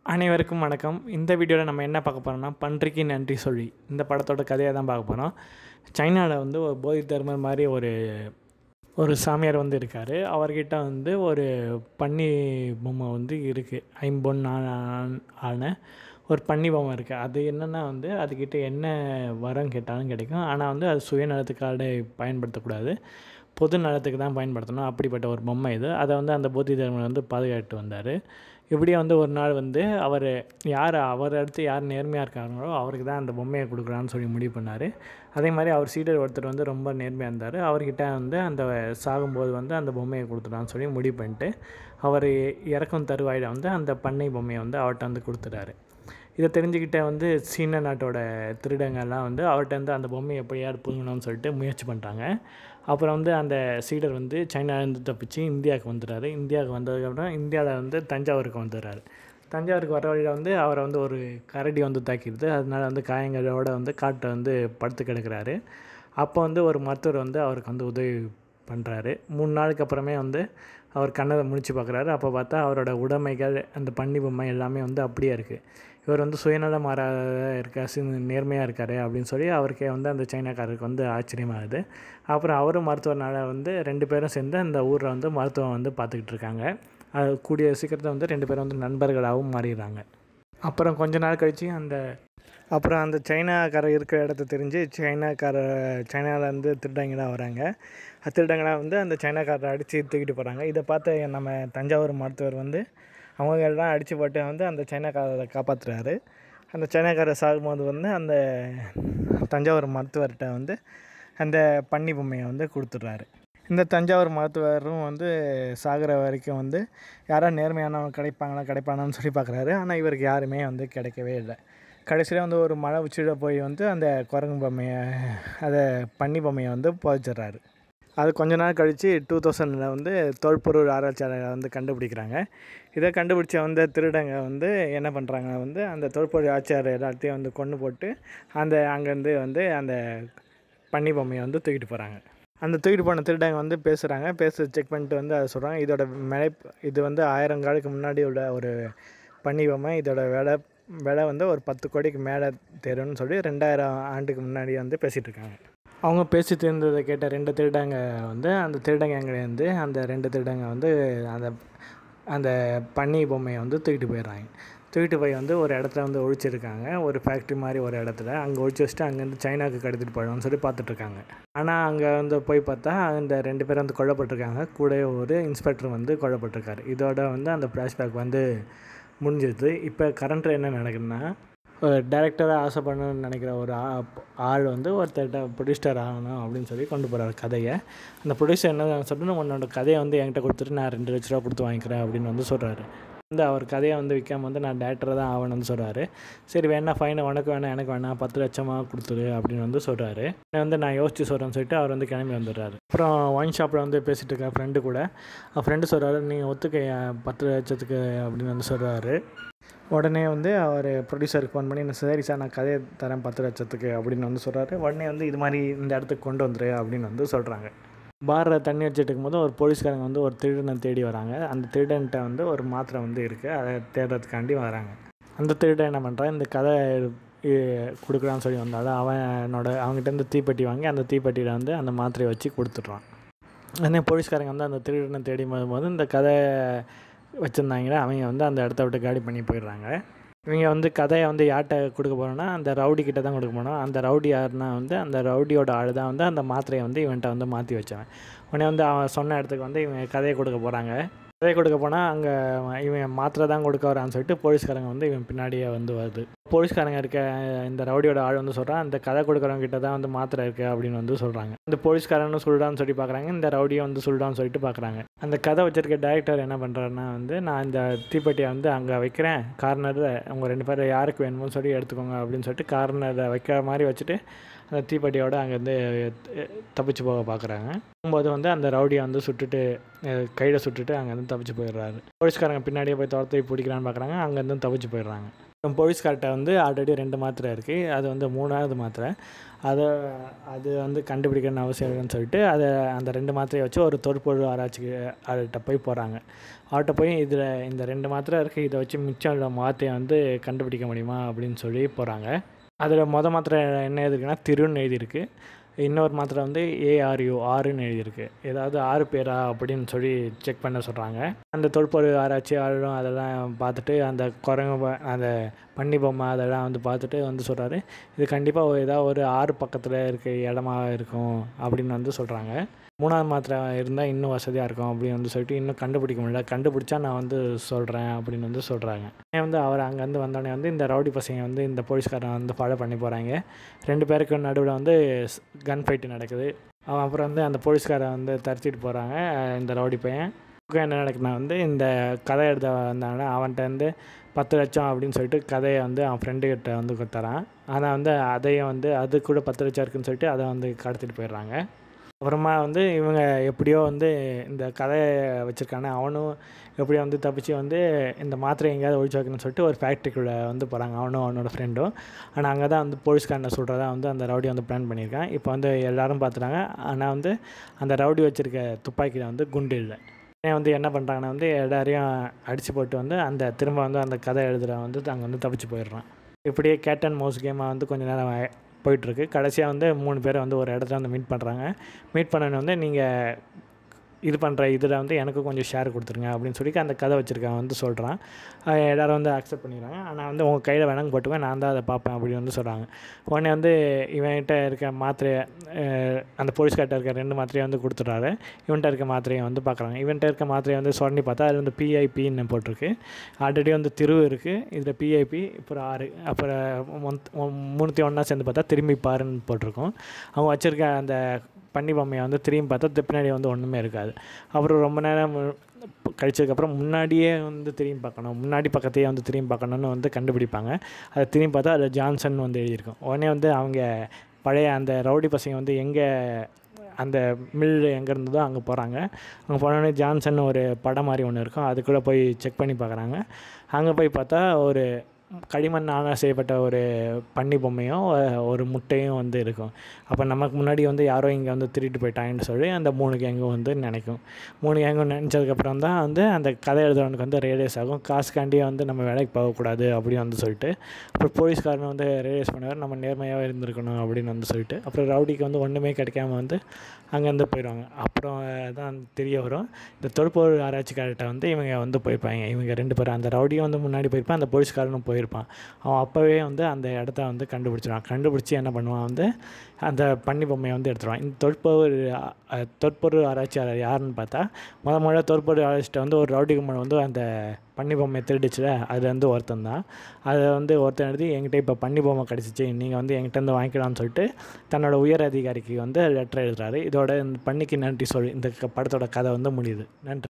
அனைவருக்கும் வணக்கம் இந்த வீடியோவில் நம்ம என்ன பார்க்க போகிறோம்னா பன்றிக்கு நன்றி சொல்லி இந்த படத்தோட கதையை தான் பார்க்க போகிறோம் சைனாவில் வந்து ஒரு போதி தர்மர் மாதிரி ஒரு ஒரு சாமியார் வந்து இருக்கார் அவர்கிட்ட வந்து ஒரு பன்னி பொம்மை வந்து இருக்குது ஐம்பொன் ஆன- ஆன ஒரு பன்னி பொம்மை இருக்குது அது என்னென்னா வந்து அதுக்கிட்ட என்ன வரம் கேட்டாலும் கிடைக்கும் ஆனால் வந்து அது சுயநலத்துக்காக பயன்படுத்தக்கூடாது பொது நலத்துக்கு தான் பயன்படுத்தணும் அப்படிப்பட்ட ஒரு பொம்மை இது அதை வந்து அந்த போதி தர்மர் வந்து பாதுகாத்து வந்தார் இப்படியே வந்து ஒரு நாள் வந்து அவர் யார் அவர் அடுத்து யார் நேர்மையாக இருக்காங்களோ அவருக்கு தான் அந்த பொம்மையை கொடுக்குறான்னு சொல்லி முடிவு பண்ணார் அதே மாதிரி அவர் சீடர் ஒருத்தர் வந்து ரொம்ப நேர்மையாக இருந்தார் அவர்கிட்ட வந்து அந்த சாகும்போது வந்து அந்த பொம்மையை கொடுத்துட்டான்னு சொல்லி முடிவு பண்ணிட்டு அவர் இறக்கும் தருவாயில் வந்து அந்த பண்ணை பொம்மையை வந்து அவர்கிட்ட வந்து கொடுத்துட்டாரு இதை தெரிஞ்சுக்கிட்ட வந்து சீன நாட்டோட திருடங்கள்லாம் வந்து அவர்கிட்ட வந்து அந்த பொம்மையை எப்படியாவது புதுங்கணும்னு சொல்லிட்டு முயற்சி பண்ணிட்டாங்க அப்புறம் வந்து அந்த சீடர் வந்து சைனாலேருந்து தப்பிச்சு இந்தியாவுக்கு வந்துடுறாரு இந்தியாவுக்கு வந்ததுக்கப்புறம் இந்தியாவில் வந்து தஞ்சாவூருக்கு வந்துடுறாரு தஞ்சாவூருக்கு வர வழியில் வந்து அவரை வந்து ஒரு கரடி வந்து தாக்கிடுது அதனால வந்து காயங்களோட வந்து காட்டை வந்து படுத்து கிடக்குறாரு அப்போ வந்து ஒரு மருத்துவர் வந்து அவருக்கு வந்து உதவி பண்ணுறாரு மூணு நாளுக்கு அப்புறமே வந்து அவர் கண்ணை முடிச்சு பார்க்குறாரு அப்போ பார்த்தா அவரோட உடைமைகள் அந்த பன்னி பொம்மை எல்லாமே வந்து அப்படியே இருக்குது இவர் வந்து சுயநலம் மாறாத இருக்கா நேர்மையாக இருக்காரு அப்படின்னு சொல்லி அவருக்கே வந்து அந்த சைனாக்காரருக்கு வந்து ஆச்சரியமாகுது அப்புறம் அவரும் மருத்துவனால வந்து ரெண்டு பேரும் சேர்ந்து அந்த ஊரில் வந்து மருத்துவம் வந்து பார்த்துக்கிட்டு இருக்காங்க அது கூடிய சீக்கிரத்தில் வந்து ரெண்டு பேரும் வந்து நண்பர்களாகவும் மாறிடுறாங்க அப்புறம் கொஞ்ச நாள் கழிச்சு அந்த அப்புறம் அந்த சைனாக்காரர் இருக்கிற இடத்த தெரிஞ்சு சைனாக்கார சைனாவிலேருந்து திருடங்களாக வராங்க அந்த திருடங்களாக வந்து அந்த சைனாக்காரரை அடித்து தூக்கிட்டு போகிறாங்க இதை பார்த்து நம்ம தஞ்சாவூர் மருத்துவர் வந்து அவங்க எல்லாம் அடித்து போட்டு வந்து அந்த சைனாக்காரரை காப்பாற்றுறாரு அந்த சைனாக்காரர் சாகும்போது வந்து அந்த தஞ்சாவூர் மருத்துவர்கிட்ட வந்து அந்த பன்னி பொம்மையை வந்து கொடுத்துட்றாரு இந்த தஞ்சாவூர் மருத்துவரும் வந்து சாகிற வரைக்கும் வந்து யாராவது நேர்மையானவங்க கிடைப்பாங்களா கிடைப்பானான்னு சொல்லி பார்க்குறாரு ஆனால் இவருக்கு யாருமே வந்து கிடைக்கவே இல்லை கடைசியில் வந்து ஒரு மலை உச்சியில் போய் வந்து அந்த குரங்கு பொம்மையை அதை பன்னி பொம்மையை வந்து புதைச்சிட்றாரு அது கொஞ்ச நாள் கழித்து டூ தௌசண்டில் வந்து தொல்பொருள் ஆராய்ச்சியாளர்கள் வந்து கண்டுபிடிக்கிறாங்க இதை கண்டுபிடிச்ச வந்து திருடங்க வந்து என்ன பண்ணுறாங்க வந்து அந்த தொல்பொருள் ஆட்சியாளர் எல்லாத்தையும் வந்து கொண்டு போட்டு அந்த அங்கேருந்து வந்து அந்த பன்னி பொம்மையை வந்து தூக்கிட்டு போகிறாங்க அந்த தூக்கிட்டு போன திருடங்க வந்து பேசுகிறாங்க பேச செக் பண்ணிட்டு வந்து அதை சொல்கிறாங்க இதோட விலை இது வந்து ஆயிரம் காலுக்கு முன்னாடி உள்ள ஒரு பன்னி பொம்மை இதோட விலை விலை வந்து ஒரு பத்து கோடிக்கு மேலே தேரும்னு சொல்லி ரெண்டாயிரம் ஆண்டுக்கு முன்னாடி வந்து பேசிகிட்டு இருக்காங்க அவங்க பேசி தீர்ந்ததை கேட்ட ரெண்டு திருடங்க வந்து அந்த திருடங்க எங்கேருந்து அந்த ரெண்டு திருடங்க வந்து அந்த அந்த பன்னி பொம்மையை வந்து தூக்கிட்டு போயிடுறாங்க தூக்கிட்டு போய் வந்து ஒரு இடத்துல வந்து ஒழிச்சிருக்காங்க ஒரு ஃபேக்ட்ரி மாதிரி ஒரு இடத்துல அங்கே ஒழிச்சு வச்சுட்டு அங்கேருந்து சைனாக்கு கடத்திட்டு போயிடும்னு சொல்லி பார்த்துட்ருக்காங்க ஆனால் அங்கே வந்து போய் பார்த்தா அந்த ரெண்டு பேரும் வந்து கொல்லப்பட்டிருக்காங்க கூட ஒரு இன்ஸ்பெக்டர் வந்து கொல்லப்பட்டிருக்காரு இதோட வந்து அந்த ஃப்ளாஷ்பேக் வந்து முடிஞ்சிருது இப்போ கரண்ட்டில் என்ன நடக்குதுன்னா ஒரு டேரக்டராக ஆசைப்படணும்னு நினைக்கிற ஒரு ஆ- ஆள் வந்து ஒருத்தர்கிட்ட ப்ரொடியூசர் ஆகணும் அப்படின்னு சொல்லி கொண்டு போகிறார் கதையை அந்த ப்ரொடியூசர் என்ன சொல்லிட்டு உன்னோட கதையை வந்து என்கிட்ட கொடுத்துட்டு நான் ரெண்டு லட்ச ரூபா கொடுத்து வாங்கிக்கிறேன் அப்படின்னு வந்து சொல்கிறாரு வந்து அவர் கதையை வந்து விற்காம வந்து நான் டேரக்டராக தான் ஆகணும்னு சொல்கிறாரு சரி வேணா ஃபைனை உனக்கு வேணாம் எனக்கு வேணாம் பத்து லட்சமாக கொடுத்துரு அப்படின்னு வந்து சொல்கிறாரு வந்து நான் யோசிச்சு சொல்கிறேன்னு சொல்லிட்டு அவர் வந்து கிளம்பி வந்துடுறாரு அப்புறம் ஒயின் ஷாப்பில் வந்து பேசிகிட்டு இருக்க ஃப்ரெண்டு கூட ஃப்ரெண்டு சொல்கிறாரு நீங்கள் ஒத்துக்க என் பத்து லட்சத்துக்கு அப்படின்னு வந்து சொல்கிறாரு உடனே வந்து அவர் ப்ரொடியூசருக்கு ஃபோன் பண்ணி "நான் சரி சார் நான் கதையை தரேன் பத்து லட்சத்துக்கு அப்படின்னு வந்து சொல்கிறாரு உடனே வந்து இது மாதிரி இந்த இடத்துக்கு கொண்டு வந்துரு அப்படின்னு வந்து சொல்கிறாங்க பாரில் தண்ணி வச்சுட்டு இருக்கும்போது ஒரு போலீஸ்காரங்க வந்து ஒரு திருடனை தேடி வராங்க அந்த திருடன்கிட்ட வந்து ஒரு மாத்திரை வந்து இருக்குது அதை தேடுறதுக்காண்டி வராங்க அந்த திருடன் என்ன பண்ணுறான் இந்த கதை இ- கொடுக்குறான்னு சொல்லி வந்தாலும் அவனோட அவங்ககிட்ட தீப்பெட்டி வாங்கி அந்த தீப்பெட்டியில் வந்து அந்த மாத்திரையை வச்சு கொடுத்துட்றான் உடனே போலீஸ்காரங்க வந்து அந்த திருடனை தேடி போது இந்த கதை வச்சுருந்தாங்களே அவங்க வந்து அந்த இடத்த விட்டு காலி பண்ணி போயிடுறாங்க இவங்க வந்து கதையை வந்து யார்கிட்ட கொடுக்க போகிறோன்னா அந்த ரவுடி கிட்ட தான் கொடுக்க போனோம் அந்த ரவுடி யாருன்னா வந்து அந்த ரவுடியோட ஆள் தான் வந்து அந்த மாத்திரையை வந்து இவன்கிட்ட வந்து மாற்றி வச்சவன் உடனே வந்து அவன் சொன்ன இடத்துக்கு வந்து இவங்க கதையை கொடுக்க போகிறாங்க கதையை கொடுக்க போனால் அங்கே இவன் மாத்திரை தான் கொடுக்க வரான்னு சொல்லிட்டு போலீஸ்காரங்க வந்து இவன் பின்னாடியே வந்து வருது போலீஸ்காரங்க இருக்க இந்த ரவுடியோட ஆள் வந்து சொல்கிறான் அந்த கதை கொடுக்குறவங்க கிட்ட தான் வந்து மாத்திரை இருக்குது அப்படின்னு வந்து சொல்கிறாங்க இந்த போலீஸ்காரனும் சொல்லிடான்னு சொல்லி பார்க்குறாங்க இந்த ரவுடியும் வந்து சொல்லிடான்னு சொல்லிட்டு பார்க்குறாங்க அந்த கதை வச்சிருக்க டேரக்டர் என்ன பண்ணுறாருன்னா வந்து நான் இந்த தீப்பெட்டியை வந்து அங்கே வைக்கிறேன் கார்னரில் அவங்க ரெண்டு பேரும் யாருக்கு வேணுமோ சொல்லி எடுத்துக்கோங்க அப்படின்னு சொல்லிட்டு கார்னரில் வைக்கிற மாதிரி வச்சுட்டு அந்த தீப்பெட்டியோட அங்கேருந்து தப்பிச்சு போக பார்க்குறாங்க போகும்போது வந்து அந்த ரவுடியை வந்து சுட்டுட்டு கையில் சுட்டுட்டு அங்கேருந்து தப்பிச்சு போயிடுறாரு போலீஸ்காரங்க பின்னாடியே போய் துரத்தி பிடிக்கிறான்னு பார்க்குறாங்க அங்கேருந்து தப்பிச்சு போயிடுறாங்க போலீஸ்கார்ட்ட வந்து ஆல்ரெடி ரெண்டு மாத்திரை இருக்குது அது வந்து மூணாவது மாத்திரை அதை அது வந்து கண்டுபிடிக்கணும்னு அவசியம் இல்லைன்னு சொல்லிட்டு அதை அந்த ரெண்டு மாத்திரையை வச்சு ஒரு தொற்பொருள் ஆராய்ச்சிக்கு அவர்கிட்ட போய் போகிறாங்க அவர்கிட்ட போய் இதில் இந்த ரெண்டு மாத்திரை இருக்குது இதை வச்சு மிச்சம் உள்ள மாத்திரையை வந்து கண்டுபிடிக்க முடியுமா அப்படின்னு சொல்லி போகிறாங்க அதில் மொதல் மாத்திரை என்ன எழுதிருக்குன்னா திருன்னு எழுதியிருக்கு இன்னொரு மாத்திரை வந்து ஏஆர்யூ ஆறுன்னு எழுதியிருக்கு ஏதாவது ஆறு பேரா அப்படின்னு சொல்லி செக் பண்ண சொல்கிறாங்க அந்த தொல்பொருள் ஆராய்ச்சி ஆளும் அதெல்லாம் பார்த்துட்டு அந்த குரங்கு ப- அந்த பன்னி பொம்மை அதெல்லாம் வந்து பார்த்துட்டு வந்து சொல்கிறாரு இது கண்டிப்பாக ஏதாவது ஒரு ஆறு பக்கத்தில் இருக்க இடமா இருக்கும் அப்படின்னு வந்து சொல்கிறாங்க மூணாவது மாத்திரை இருந்தால் இன்னும் வசதியாக இருக்கும் அப்படின்னு வந்து சொல்லிட்டு இன்னும் கண்டுபிடிக்க முடியல கண்டுபிடிச்சா நான் வந்து சொல்கிறேன் அப்படின்னு வந்து சொல்கிறாங்க ஏன் வந்து அவர் அங்கேருந்து வந்தோடனே வந்து இந்த ரவுடி பசங்க வந்து இந்த போலீஸ்காரன் வந்து ஃபாலோ பண்ணி போகிறாங்க ரெண்டு பேருக்கு நடுவில் வந்து கன் ஃபைட்டு நடக்குது அவன் அப்புறம் வந்து அந்த போலீஸ்காரன் வந்து தரிச்சிட்டு போகிறாங்க இந்த ரவுடி பையன் அதுக்கு என்ன நடக்குதுன்னா வந்து இந்த கதை எழுத வந்தாங்கன்னா அவன்கிட்ட வந்து பத்து லட்சம் அப்படின்னு சொல்லிட்டு கதையை வந்து அவன் ஃப்ரெண்டுக்கிட்ட வந்து கொடுத்துறான் ஆனால் வந்து அதையும் வந்து அது கூட பத்து லட்சம் இருக்குன்னு சொல்லிட்டு அதை வந்து கடத்திட்டு போயிடுறாங்க அப்புறமா வந்து இவங்க எப்படியோ வந்து இந்த கதையை வச்சுருக்கானே அவனும் எப்படியோ வந்து தப்பிச்சு வந்து இந்த மாத்திரை எங்கேயாவது ஒழிச்சு வைக்கணும்னு சொல்லிட்டு ஒரு ஃபேக்ட்ரிக்குள்ளே வந்து போகிறாங்க அவனும் அவனோட ஃப்ரெண்டும் ஆனால் அங்கே தான் வந்து போலீஸ்காரனை சொல்கிறதா வந்து அந்த ரவுடி வந்து பிளான் பண்ணியிருக்கான் இப்போ வந்து எல்லாரும் பார்த்துட்டாங்க ஆனால் வந்து அந்த ரவுடி வச்சுருக்க துப்பாக்கியில் வந்து குண்டு இல்லை உடனே வந்து என்ன பண்ணுறாங்கன்னா வந்து எல்லாரையும் அடித்து போட்டு வந்து அந்த திரும்ப வந்து அந்த கதை எழுதுகிற வந்து அங்கே வந்து தப்பிச்சு போயிடுறான் இப்படியே கேட் அண்ட் மவுஸ் கேமாக வந்து கொஞ்ச நேரம் ஆயி- போயிட்டுருக்கு கடைசியாக வந்து மூணு பேரை வந்து ஒரு இடத்துல வந்து மீட் பண்ணுறாங்க மீட் பண்ணனு வந்து நீங்கள் இது பண்ணுற இதில் வந்து எனக்கு கொஞ்சம் ஷேர் கொடுத்துருங்க அப்படின்னு சொல்லி அந்த கதை வச்சுருக்கேன் வந்து சொல்கிறான் எல்லோரும் வந்து அக்செப்ட் பண்ணிடுறாங்க ஆனால் வந்து உங்கள் கையில் வேணாங்க போட்டுக்கோ நான் தான் அதை பார்ப்பேன் அப்படின்னு வந்து சொல்கிறாங்க உடனே வந்து இவன்கிட்ட இருக்க மாத்திரையை அஹ், அந்த போலீஸ்கார்ட்ட இருக்க ரெண்டு மாத்திரையை வந்து கொடுத்துட்றாரு இவன்கிட்ட இருக்க மாத்திரையை வந்து பார்க்குறாங்க இவன்கிட்ட இருக்க மாத்திரையை வந்து சொன்னி பார்த்தா அது வந்து பிஐபின்னு போட்டிருக்கு ஆல்ரெடி வந்து திரு இருக்குது இதில் பிஐபி அப்புறம் ஆறு அப்புறம் மொத்- மூணுத்தி ஒன்றா சேர்ந்து பார்த்தா திரும்பி பாருன்னு போட்டிருக்கோம் அவங்க வச்சுருக்க அந்த பன்னி பொம்மையை வந்து திரும்பி பார்த்தா பின்னாடி வந்து ஒன்றுமே இருக்காது அப்புறம் ரொம்ப நேரம் கழிச்சதுக்கப்புறம் முன்னாடியே வந்து திரும்பி பார்க்கணும் முன்னாடி பக்கத்தையே வந்து திரும்பி பார்க்கணுன்னு வந்து கண்டுபிடிப்பாங்க அதை திரும்பி பார்த்தா அதில் ஜான்சன் வந்து எழுதியிருக்கும் உடனே வந்து அவங்க பழைய அந்த ரவுடி பசங்க வந்து எங்கே அந்த மில் எங்கே இருந்ததோ அங்கே போகிறாங்க அங்கே போனோடனே ஜான்சன் ஒரு படம் மாதிரி ஒன்று இருக்கும் அதுக்குள்ளே போய் செக் பண்ணி பார்க்குறாங்க அங்கே போய் பார்த்தா ஒரு களிமண்ணால் செய்யப்பட்ட ஒரு பன்னி பொம்மையும் ஒ- ஒரு முட்டையும் வந்து இருக்கும் அப்போ நமக்கு முன்னாடி வந்து யாரோ இங்கே வந்து திருட்டு போயிட்டாங்கன்னு சொல்லி அந்த மூணு கேங்கும் வந்து நினைக்கும் மூணு கேங்கும் நினச்சதுக்கப்புறம் தான் வந்து அந்த கதை எழுதுறவனுக்கு வந்து ரியலைஸ் ஆகும் காசுக்காண்டி வந்து நம்ம வேலைக்கு போகக்கூடாது அப்படின்னு வந்து சொல்லிட்டு அப்புறம் போலீஸ்காரன் வந்து ரியலைஸ் பண்ணுவார் நம்ம நேர்மையாக இருந்திருக்கணும் அப்படின்னு வந்து சொல்லிட்டு அப்புறம் ரவுடிக்கு வந்து ஒன்றுமே கிடைக்காம வந்து அங்கேருந்து போயிடுவாங்க அப்புறம் தான் தெரிய வரும் இந்த தொல்பொருள் ஆராய்ச்சிக்கார்ட்ட வந்து இவங்க வந்து போயிருப்பாங்க இவங்க ரெண்டு பேரும் அந்த ரவுடியும் வந்து முன்னாடி போயிருப்பான் அந்த போலீஸ்காரனும் போயிருப்பான் அவன் அப்போவே வந்து அந்த இடத்த வந்து கண்டுபிடிச்சிடுவான் கண்டுபிடிச்சி என்ன பண்ணுவான் வந்து அந்த பன்னி பொம்மையை வந்து எடுத்துருவான் இந்த தொல்பொருள் அ- அ- தொல்பொருள் ஆராய்ச்சியாளர் யாருன்னு பார்த்தா முத முதல்ல தொல்பொருள் ஆராய்ச்சிட்ட வந்து ஒரு ரவுடி கும்பல் வந்து அந்த பன்னி பொம்மையை திருடிச்சுல அது வந்து ஒருத்தன் தான் அதை வந்து ஒருத்தன் எழுதி என்கிட்ட இப்போ பன்னி பொம்மை கிடச்சிச்சு நீங்கள் வந்து என்கிட்ட வந்து வாங்கிக்கலாம்னு சொல்லிட்டு தன்னோட உயர் அதிகாரிக்கு வந்து லெட்டர் எழுதுறாரு இதோட இந்த பன்னிக்கு நன்றி சொல்லி இந்த க- படத்தோட கதை வந்து முடியுது நன்றி